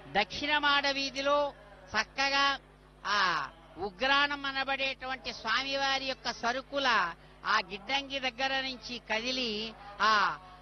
దక్షిణ మాడ వీధిలో చక్కగా ఆ ఉగ్రాణం అనబడేటువంటి స్వామివారి యొక్క సరుకుల ఆ గిడ్డంగి దగ్గర నుంచి కదిలి ఆ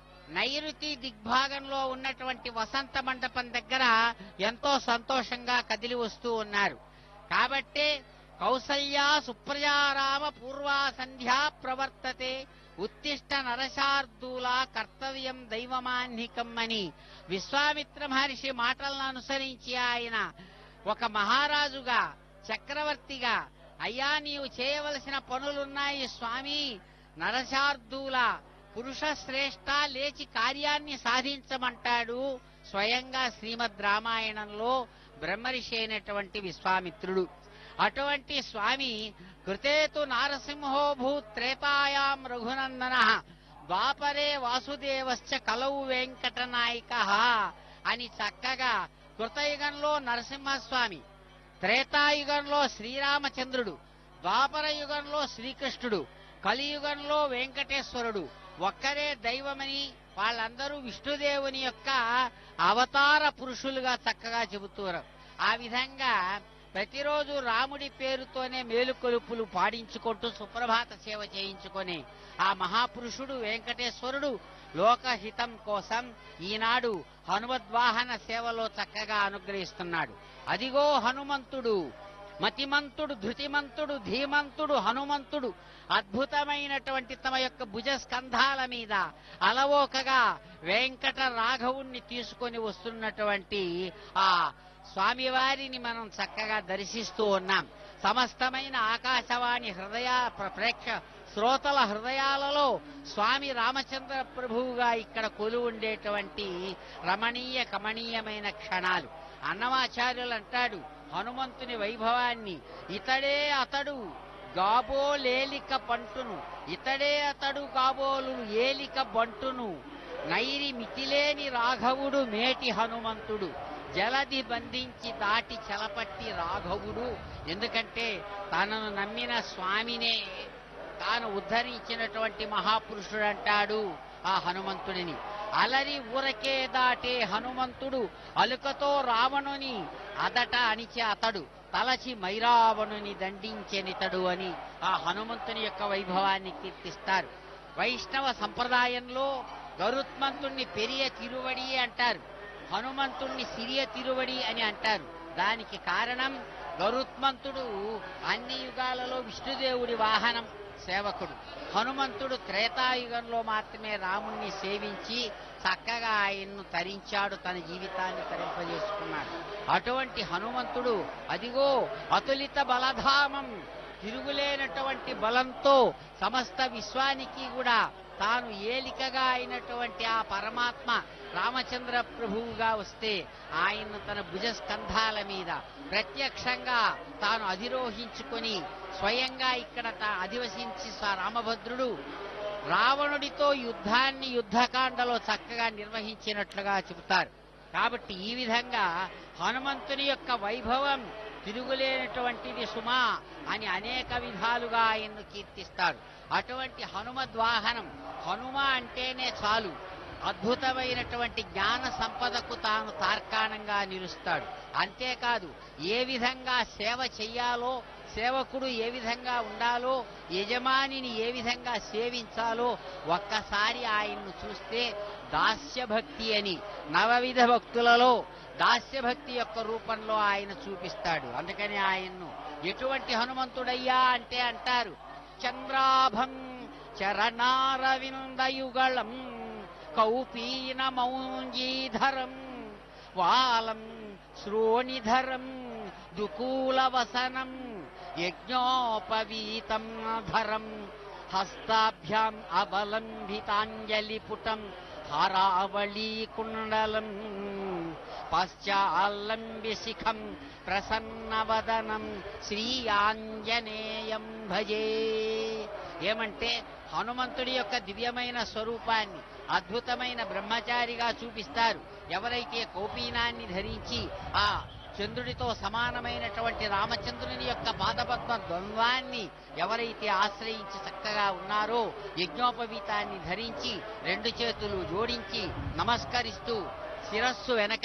నైరుతి దిగ్భాగంలో ఉన్నటువంటి వసంత మండపం దగ్గర ఎంతో సంతోషంగా కదిలి వస్తూ ఉన్నారు కాబట్టే కౌసల్య సుప్రజారామ పూర్వా సంధ్యా ప్రవర్తతే ఉత్తిష్ట నరశార్దూల కర్తవ్యం దైవమాన్నికం అని విశ్వామిత్ర మహర్షి మాటలను అనుసరించి ఆయన ఒక మహారాజుగా చక్రవర్తిగా అయ్యా నీవు చేయవలసిన పనులున్నాయి స్వామి నరశార్దూల పురుష శ్రేష్ట లేచి కార్యాన్ని సాధించమంటాడు స్వయంగా శ్రీమద్ రామాయణంలో బ్రహ్మర్షి అయినటువంటి విశ్వామిత్రుడు అటువంటి స్వామి కృతేతు నారసింహో భూత్ త్రేతాయాం రఘునందన ద్వాపరే వాసుదేవశ్చ కలవు వెంకటనాయక అని చక్కగా కృతయుగంలో నరసింహస్వామి త్రేతాయుగంలో శ్రీరామచంద్రుడు ద్వాపర యుగంలో శ్రీకృష్ణుడు కలియుగంలో వెంకటేశ్వరుడు ఒక్కరే దైవమని వాళ్ళందరూ విష్ణుదేవుని యొక్క అవతార పురుషులుగా చక్కగా చెబుతున్నారు ఆ విధంగా ప్రతిరోజు రాముడి పేరుతోనే మేలుకొలుపులు పాడించుకుంటూ సుప్రభాత సేవ చేయించుకొని ఆ మహాపురుషుడు వెంకటేశ్వరుడు లోకహితం కోసం ఈనాడు హనుమద్వాహన సేవలో చక్కగా అనుగ్రహిస్తున్నాడు అదిగో హనుమంతుడు మతిమంతుడు ధృతిమంతుడు ధీమంతుడు హనుమంతుడు అద్భుతమైనటువంటి తమ యొక్క భుజ స్కంధాల మీద అలవోకగా వెంకట రాఘవుణ్ణి తీసుకొని వస్తున్నటువంటి ఆ స్వామివారిని మనం చక్కగా దర్శిస్తూ ఉన్నాం సమస్తమైన ఆకాశవాణి హృదయ ప్ర- ప్రేక్ష శ్రోతల హృదయాలలో స్వామి రామచంద్ర ప్రభువుగా ఇక్కడ కొలు ఉండేటువంటి రమణీయ కమణీయమైన క్షణాలు అన్నమాచార్యులు అంటాడు హనుమంతుని వైభవాన్ని ఇతడే అతడు గాబోలేలిక పంటును ఇతడే అతడు కాబోలు ఏలిక బంటును నైరి మితిలేని రాఘవుడు మేటి హనుమంతుడు జలది బంధించి దాటి చెలపట్టి రాఘవుడు ఎందుకంటే తనను నమ్మిన స్వామినే తాను ఉద్ధరించినటువంటి మహాపురుషుడు అంటాడు ఆ హనుమంతుడిని అలరి ఊరకే దాటే హనుమంతుడు అలుకతో రావణుని అదట అణిచే అతడు తలచి మైరావణుని దండించెనితడు అని ఆ హనుమంతుని యొక్క వైభవాన్ని కీర్తిస్తారు వైష్ణవ సంప్రదాయంలో గరుత్మంతుణ్ణి పెరియ తిరువడి అంటారు హనుమంతుణ్ణి సిరియ తిరువడి అని అంటారు దానికి కారణం గరుత్మంతుడు అన్ని యుగాలలో విష్ణుదేవుడి వాహనం సేవకుడు హనుమంతుడు త్రేతాయుగంలో మాత్రమే రాముణ్ణి సేవించి చక్కగా ఆయన్ను తరించాడు తన జీవితాన్ని తరింపజేసుకున్నాడు అటువంటి హనుమంతుడు అదిగో అతులిత బలధామం తిరుగులేనటువంటి బలంతో సమస్త విశ్వానికి కూడా తాను ఏలికగా అయినటువంటి ఆ పరమాత్మ రామచంద్ర ప్రభువుగా వస్తే ఆయన్ను తన భుజస్కంధాల మీద ప్రత్యక్షంగా తాను అధిరోహించుకొని స్వయంగా ఇక్కడ తా అధివసించి సా రామభద్రుడు రావణుడితో యుద్ధాన్ని యుద్ధకాండలో చక్కగా నిర్వహించినట్లుగా చెబుతారు కాబట్టి ఈ విధంగా హనుమంతుని యొక్క వైభవం తిరుగులేనటువంటిది సుమా అని అనేక విధాలుగా ఆయన్ను కీర్తిస్తారు అటువంటి హనుమద్వాహనం హనుమ అంటేనే చాలు అద్భుతమైనటువంటి జ్ఞాన సంపదకు తాను తార్కాణంగా నిలుస్తాడు అంతేకాదు ఏ విధంగా సేవ చెయ్యాలో సేవకుడు ఏ విధంగా ఉండాలో యజమానిని ఏ విధంగా సేవించాలో ఒక్కసారి ఆయన్ను చూస్తే దాస్యభక్తి అని నవవిధ భక్తులలో దాస్యభక్తి యొక్క రూపంలో ఆయన చూపిస్తాడు అందుకని ఆయన్ను ఎటువంటి హనుమంతుడయ్యా అంటే అంటారు చంద్రాభం చరణారవిందయుగళం కౌపీన మౌంజీధరం వాలం శ్రోణిధరం దుకూలవసనం యజ్ఞోపవీతం ధరం హస్తాభ్యాం అవలంబితాంజలిపుటం హరావళీకుండలం పశ్చాల్లంబి శిఖం ప్రసన్నవదనం శ్రీ ఆంజనేయం భజే ఏమంటే హనుమంతుడి యొక్క దివ్యమైన స్వరూపాన్ని అద్భుతమైన బ్రహ్మచారిగా చూపిస్తారు ఎవరైతే కౌపీనాన్ని ధరించి ఆ చంద్రుడితో సమానమైనటువంటి రామచంద్రుని యొక్క పాదపద్మ ద్వంద్వాన్ని ఎవరైతే ఆశ్రయించి చక్కగా ఉన్నారో యజ్ఞోపవీతాన్ని ధరించి రెండు చేతులు జోడించి నమస్కరిస్తూ శిరస్సు వెనక